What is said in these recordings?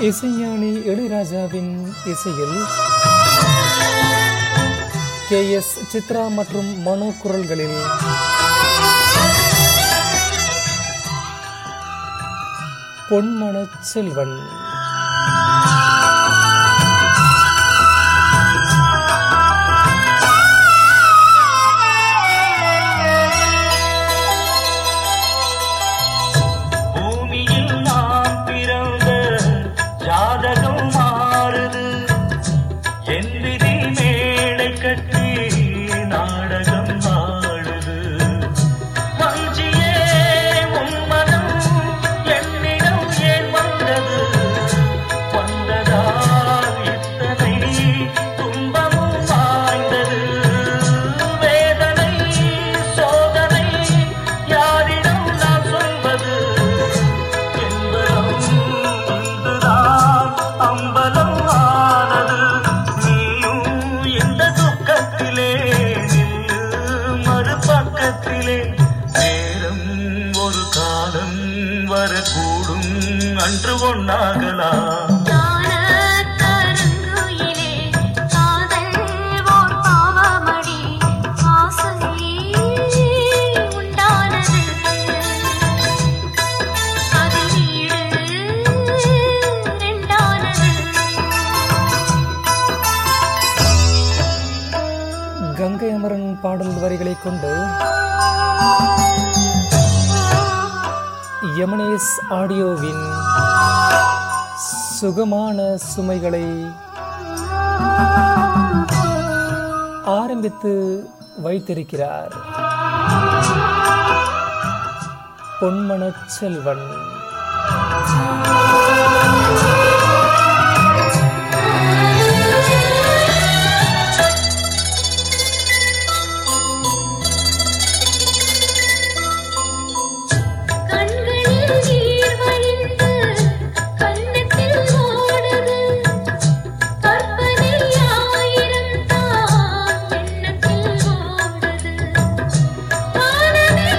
இசைஞானி இளையராஜாவின் இசையில் கே எஸ் சித்ரா மற்றும் மனோ குரல்களில் பொன்மனச் செல்வன் பூமியில் நாம் பிறந்த ஜாதகம் மாறுது என் விதி மேடை கட்டி நாடகம் ஆடுது வஞ்சியே உன் மனம் என்னிடம் ஏன் வந்தது வந்ததால் இத்தனை துன்பமும் வாய்ந்தது வேதனை சோதனை யாரிடம் நான் சொல்வது என்பதும் இன்றுதான் அம்பலம் ஆனது நீயும் இந்த துக்கத்திலே நில்லு மறுபக்கத்திலே நேரம் ஒரு காலம் வரக்கூடும் அன்று ஒன்னாகலாம் ஞானக் கருங்குயிலே காதல் ஓர் பாவமடி ஆசை உண்டானது அது வீடு ரெண்டானது கங்கை அமரன் பாடல் வரிகளை கொண்டு யமனேஸ் ஆடியோவின் சுகமான சுமைகளை ஆரம்பித்து வைத்திருக்கிறார் பொன்மனச் செல்வன் கண்களில் நீர் வழிந்து கண்ணத்தில் ஓடுது கற்பனை ஆயிரம் தான் எண்ணத்தில் ஓடுது வானமே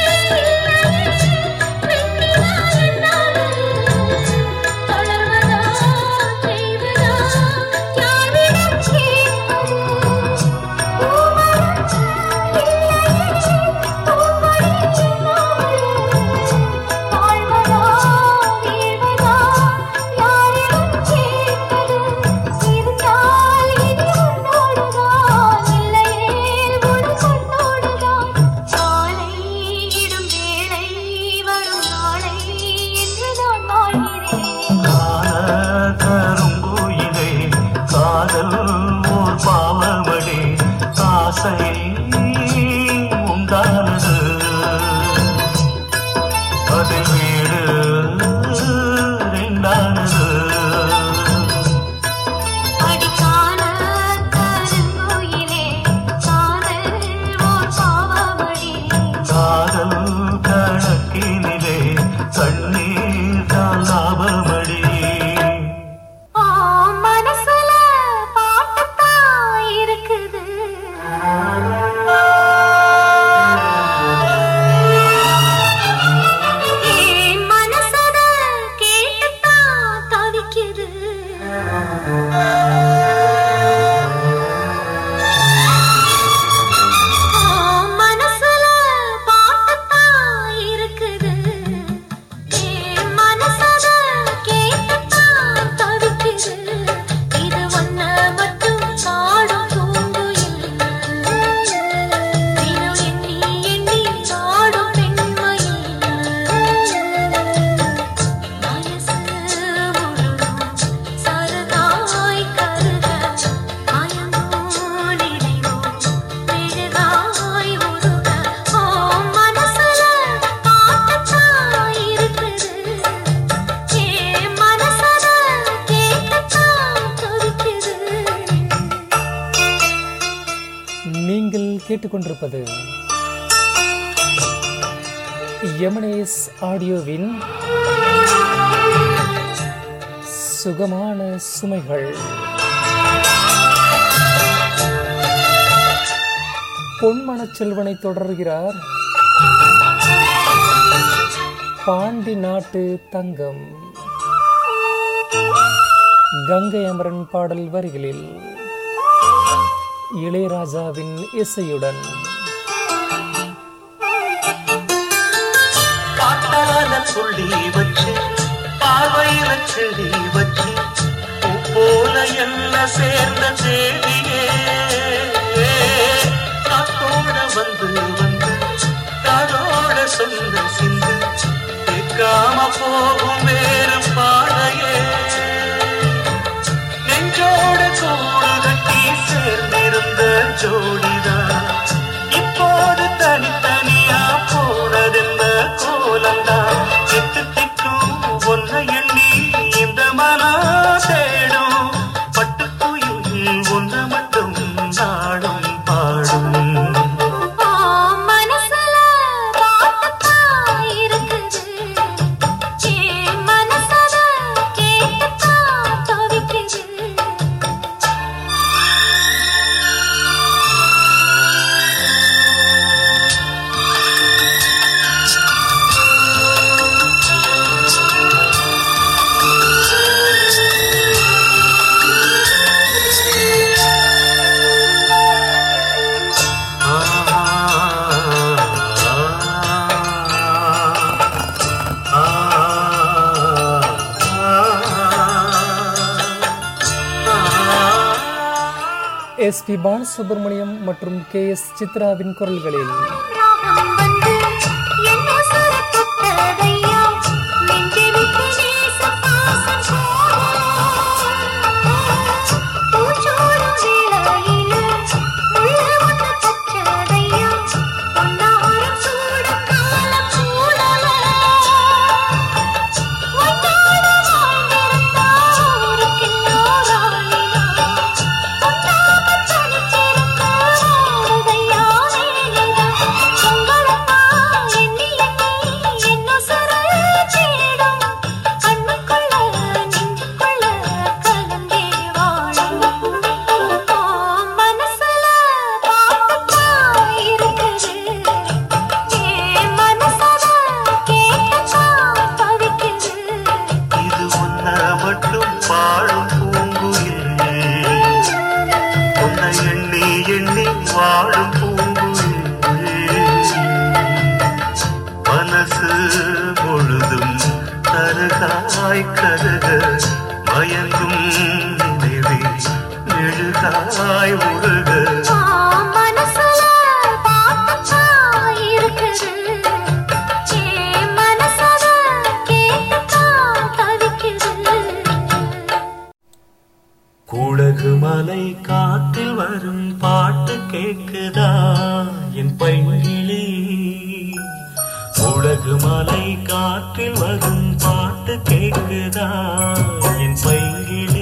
வெண்ணிலா என்னாவது தொடர்வதா செய்வதா யாரிடம் கேட்பது பூமரம் கால கருங்குயிலே காதல் ஓர் பாவமடி ஆசை உண்டானது அது வீடு ரெண்டானது அடிக்கான கருங்குயிலே காதல் ஓர் பாவமடி காதல் கணக்கினிலே கண்ணீர் தான் லாபமடி ஆ மனசுல பாட்டுத்தான் இருக்குது ஏன் மனசத கேட்டுத்தான் தவிக்குது ஆ மனசுல பாட்டுத்தான் இருக்குது ஏன் மனசத கேட்டுத்தான் தவிக்குது இது ஒன்ன மட்டும் பாடும் பூங்குயில் தினம் எண்ணி எண்ணி நாடும் பெண்மையில் மனசு முழுதும் சரதாய் கருக மயங்கோ நினைவோ மெழுகாய் உருக ஓ மனசுல பாட்டுத்தான் இருக்குது ஏ மனசத கேட்டுத்தான் தவிக்குது நீங்கள் கேட்டுக்கொண்டிருப்பது யமனேஸ் ஆடியோவின் சுகமான சுமைகள் பொன்மனச் செல்வனை தொடர்கிறார் பாண்டி நாட்டு தங்கம் ஆ கங்கை அமரன் பாடல் வரிகளில் இளையராஜாவின் இசையுடன் காட்டால புள்ளி வச்சு பார்வையில செடி வச்சு பூ போல என்ன சேர்ந்த தேடியே காத்தோட வந்து வந்து காதோட சொந்த சிந்து கேட்காம போகும் வேறு பாதையே நெஞ்சோட கூடு கட்டி சேர்ந்திருந்த ஜோடிதான் இப்போது தனித்தனியா போனதென்ன கோலந்தான் திட்டு திட்டும் ஒன்ன எண்ணி இந்த மனா தேடும் பட்டுக்குயில் ஒன்று மட்டும் நாடும் பாடும் ஆ மனசுல பாட்டுத்தான் இருக்குது என் மனசத கேட்டுத்தான் தவிக்குது எஸ் பி பாலசுப்ரமணியம் மற்றும் கே எஸ் சித்ராவின் குரல்களில் ராகம் வந்து என்ன சுர தொட்டதையா நெஞ்சை விட்டு நேச பாசம் பூச்சோடும் வேளையில முள்ள ஒன்று பச்சதையா பொன்னாரம் சூட காலம் சூடல ஒன்னாட வாழ்ந்திருந்தா ஊருக்கெல்லாம் ராணியா ஒன்னாக தனிச்சிருந்தா வாழுதையா வேலையா உங்களைத்தான் எண்ணி எண்ணி என்ன சுர தேடும் கண்ணுக்குள்ள நெஞ்சுக்குள்ள கலந்தே வாழும் ஆ, மனசுல பாட்டுத்தான் இருக்குது என் மனசத கேட்டுத்தான் தவிக்குது இது ஒன்ன மட்டும் பாடும் பூங்குயில் உன்னை எண்ணி எண்ணி வாழும் பூங்குயில் மனசு முழுதும் கருகாய் கருக மயங்கும் நினைவே மெழுகாய் உருக ஆ, மனசுல பாட்டுத்தான் இருக்குது என் மனசத கேட்டுத்தான் தவிக்குது குடகு மலை காற்றில் வரும் பாட்டு கேக்குதா என் பைங்கிளி குடகு மலை காற்றில் வரும் பாட்டு கேக்குதா என் பைங்கிளி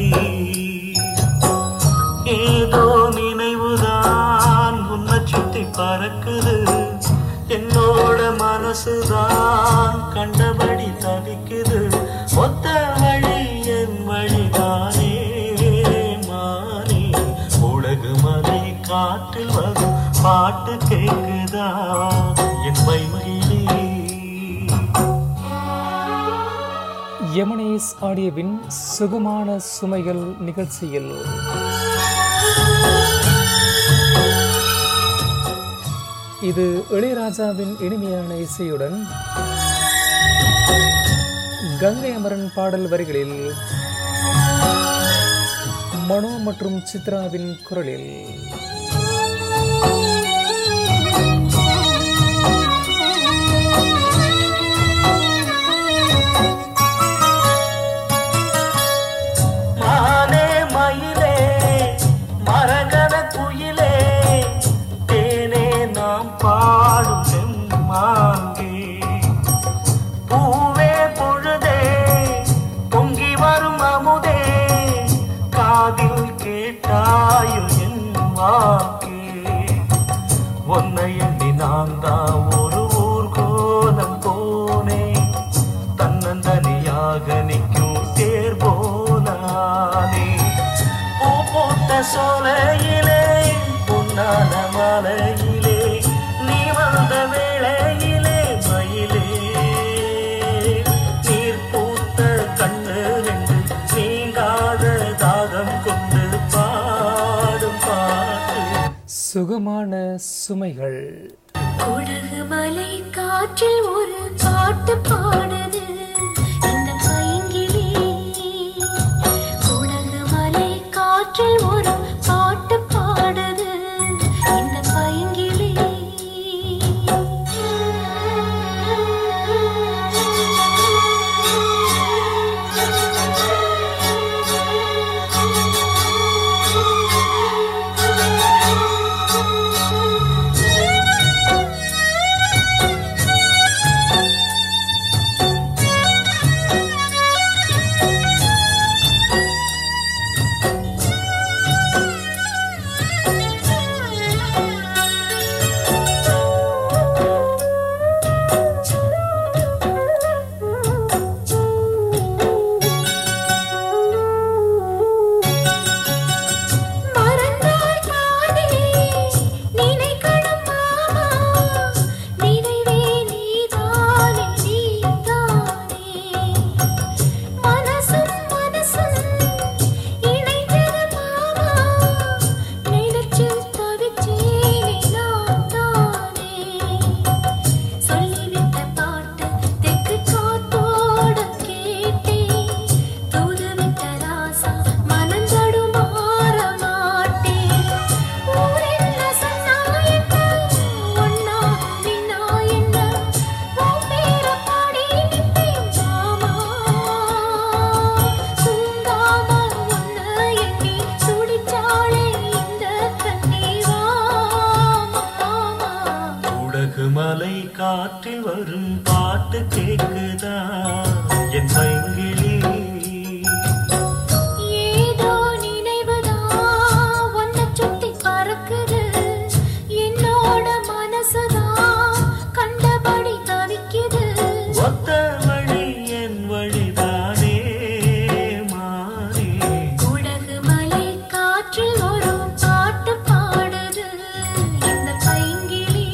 ஏதோ நினைவுதான் உன்னை சுத்தி பறக்குது என்னோட மனசுதான் கண்டபடி தவிக்குது ஒத்த வழி என் வழிதானே மானே உலகு மலை காற்றில் வரும் பாட்டு கேக்குதா என் மைமகிழி யமனேஸ் ஆடியவின் சுகமான சுமைகள் நிகழ்ச்சியில் இது இளையராஜாவின் இனிமையான இசையுடன் கங்கை அமரன் பாடல் வரிகளில் மனோ மற்றும் சித்ராவின் குரலில் மானே மயிலே மரகத குயிலே தேனே நாம் பாடும் செம்மாங்கே பூவே பொழுதே பொங்கி வரும் அமுதே காதில் கேட்டாயோ என் வாக்கே உன்னை எண்ணி நான் தான் ஒரு ஊர் கோலம் போனேன் தன்னந்தனியாக நிற்கும் தேர் போனானே பூ பூத்த சோலையிலே பொன்னான மலையிலே நீ வந்த வேளையிலே மயிலே நீர் பூத்த கண்ணு ரெண்டு நீங்காத சுகமான சுமைகள் குடகு மலை காற்றில் ஒரு பாட்டு பாடுது இந்த பைங்கிளி குடகு மலை காற்றில் ஒரு பாட்டு பாடுது இந்த பைங்கிளி மறந்தாய் காதே நினைக்கணும் மாமா நினைவே நீதானே நீதானே மனசும் மனசும் இணைந்தது மாமா நினைச்சு தவிச்சேனே நான் தானே சொல்லிவிட்ட பாட்டு தெக்கு காத்தோட கேட்டேன் தூதுவிட்ட ராசா மனந்தடு மாற மாட்டேன் ஊரென்ன சொன்னா என்ன ஒன்னா நின்னா என்ன உன் பேர பாடி நிற்பேன் மாமா தூங்காம உன்னை எண்ணி துடிச்சாளே இந்த கண்ணீரா மாமா உடகு மலை காற்றில் வரும் பாட்டு கேக்குதா என் பைங்கிளி ஏதோ நினைவுதான் உன்னை சுத்தி பறக்குது என்னோட மனசுதான் கண்டபடி தவிக்குது ஒத்த வழி என் வழிதானே மாறி குடகு மலை காற்றில் ஒரு பாட்டு பாடுது இந்த பைங்கிளி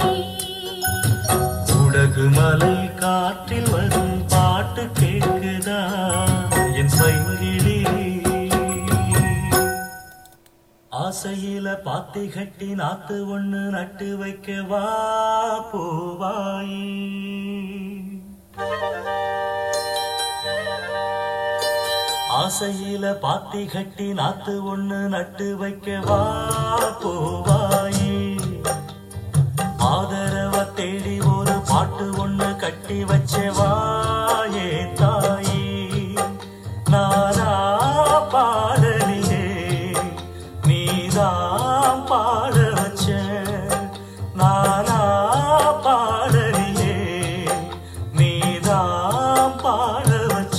உடகு மலை காற்றில் வரும் பாட்டு கேக்குதா என் பைங்கிளி ஆசையில பாத்தி கட்டி நாத்து ஒண்ணு நட்டு வைக்க வா போவாய் ஆசையில பாத்தி கட்டி நாத்து ஒண்ணு நட்டு வைக்க வா போவாயே ஆதரவ தேடி ஒரு பாட்டு ஒண்ணு கட்டி வச்சவாயே தாயி நானா பாடலியே நீதான் பாட வச்ச நானா பாடலியே நீதான் பாட வச்ச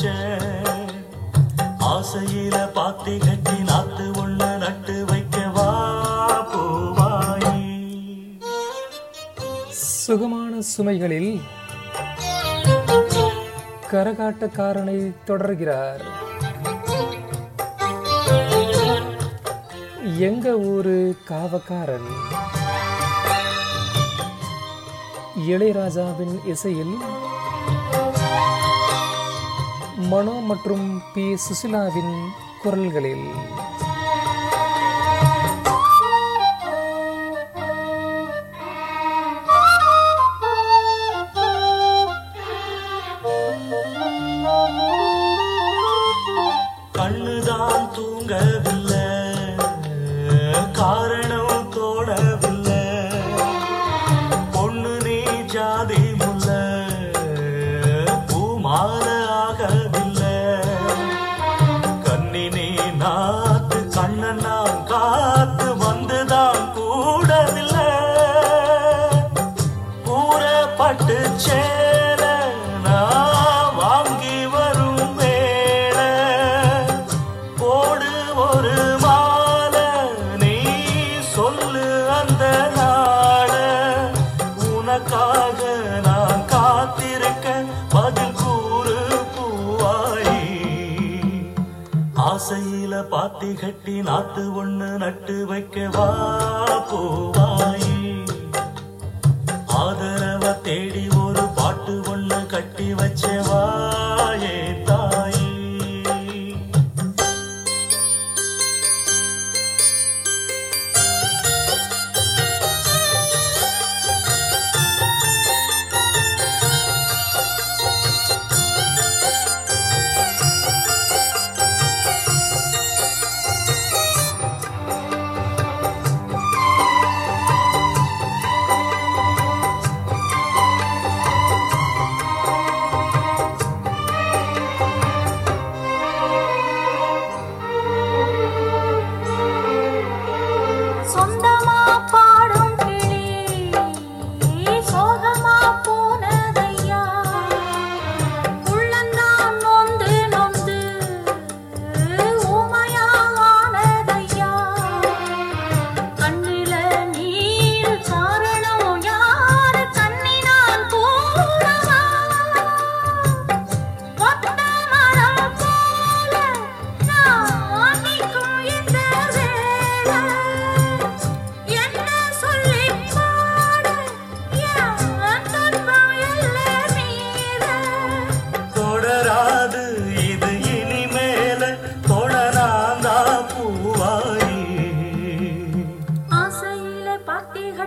ஆசையில பாத்தி கட்டி நாத்து ஒண்ணு நட்டு வைக்க வா போவாயே சுகமான சுமைகளில் கரகாட்டக்காரனை தொடர்கிறார் எங்க ஊரு காவக்காரன் இளையராஜாவின் இசையில் மனோ மற்றும் பி சுசிலாவின் குரல்களில் கண்ணுதான் தூங்கவில்லை காரணம் தோணவில்லை பொண்ணு நீ ஜாதி முல்ல பூமால ஆகவில்லை கண்ணினே நாத்து கண்ணன் நான் காத்து வந்துதான் கூடவில்லை கூறப்பட்டு சேர நான் வாங்கி வரும் வேளை போடு ஒரு மாலை நீ சொல்லு அந்த நாள உனக்காக நான் காத்திருக்க பதில் கூறு பூவாயி ஆசையில பாத்தி கட்டி நாத்து ஒண்ணு நட்டு வைக்க வா பூவாயி ஆதரவ தேடி ஒரு பாட்டு ஒண்ணு கட்டி வச்சவாயே தாயி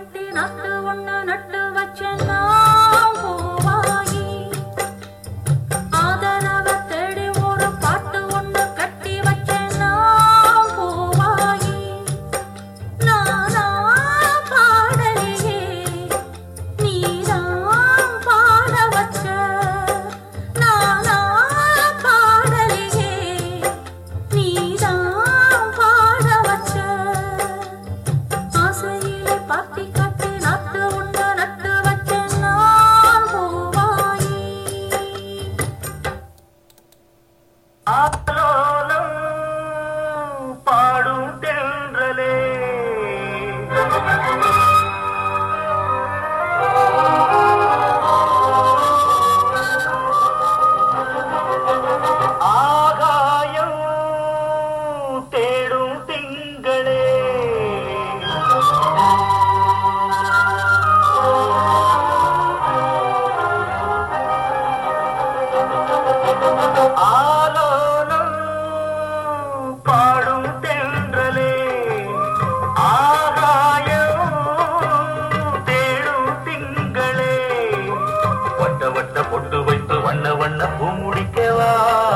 கட்டி நாத்து ஒண்ணு நட்டு வச்சேன் நான் பூவாயி ஆதரவ தேடி ஒரு பாட்டு ஒண்ணு கட்டி வச்சேன் நான் பூவாயி நானா பாடலையே நீதான் பாட வச்ச நானா பாடலையே நீதான் பாட வச்ச ஆசையிலே பாத்தி காட்டி நாத்து உண்ட நட்டு வச்சேன் நான் பூவாயி ஆலோலம் பாடும் தென்றலே ஆகாயம் தேடும் திங்களே ஆலோலம் பாடும் தென்றலே ஆகாயம் தேடும் திங்களே வட்ட வட்ட பொட்டு வைத்து வண்ண வண்ண பூ முடிக்கவா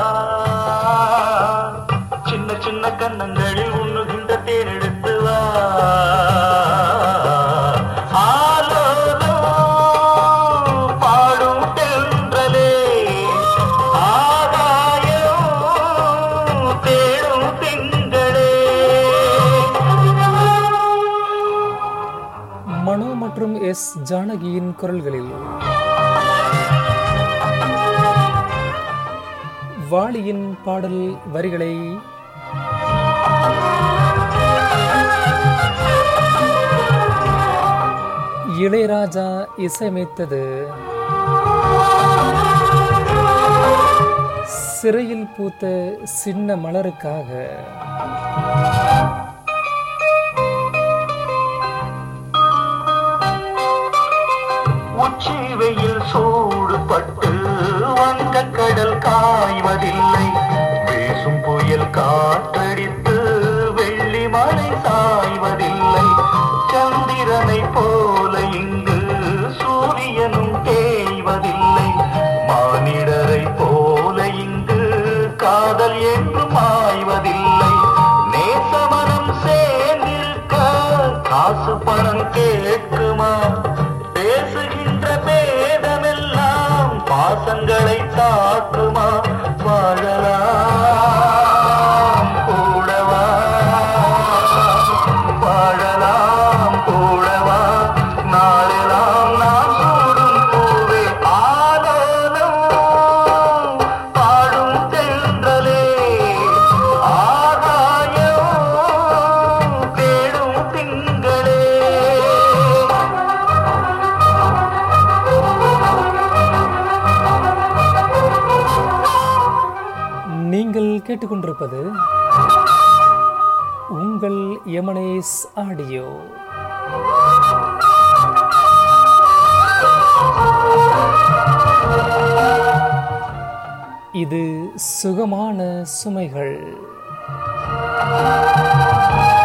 சின்ன சின்ன கன்னங்களில் உண்ணுகின்ற தேன் எடுத்து வா ஆலோலம் பாடும் தென்றலே ஆகாயம் தேடும் திங்களே மனோ மற்றும் எஸ் ஜானகியின் குரல்களில் வாளியின் பாடல் வரிகளை இளையராஜா இசையமைத்தது சிறையில் பூத்த சின்ன மலருக்காக உச்சி வெயில் சூடுபட்டு வங்க கடல் காய்வதில்லை பேசும் புயல் காற்றடித்து வெள்ளி மலை சாய்வதில்லை சந்திரனை போல இங்கு சூரியனும் தேய்வதில்லை மானிடரை போல இங்கு காதல் என்று மாய்வதில்லை நேசமனம் சேர்ந்திருக்க காசு பணம் கேட்குமா பேசுகின்ற பேதமெல்லாம் பாசங்களை தாக்குமா வாழலாம் கூடவா வாழலாம் கூடவா நாளெல்லாம் நான் சூடும் பூவே ஆலோலம் பாடும் தென்றலே ஆகாயம் தேடும் திங்களே நீங்கள் கேட்டுக்கொண்டிருப்பது உங்கள் எமனேஸ் ஆடியோ இது சுகமான சுமைகள்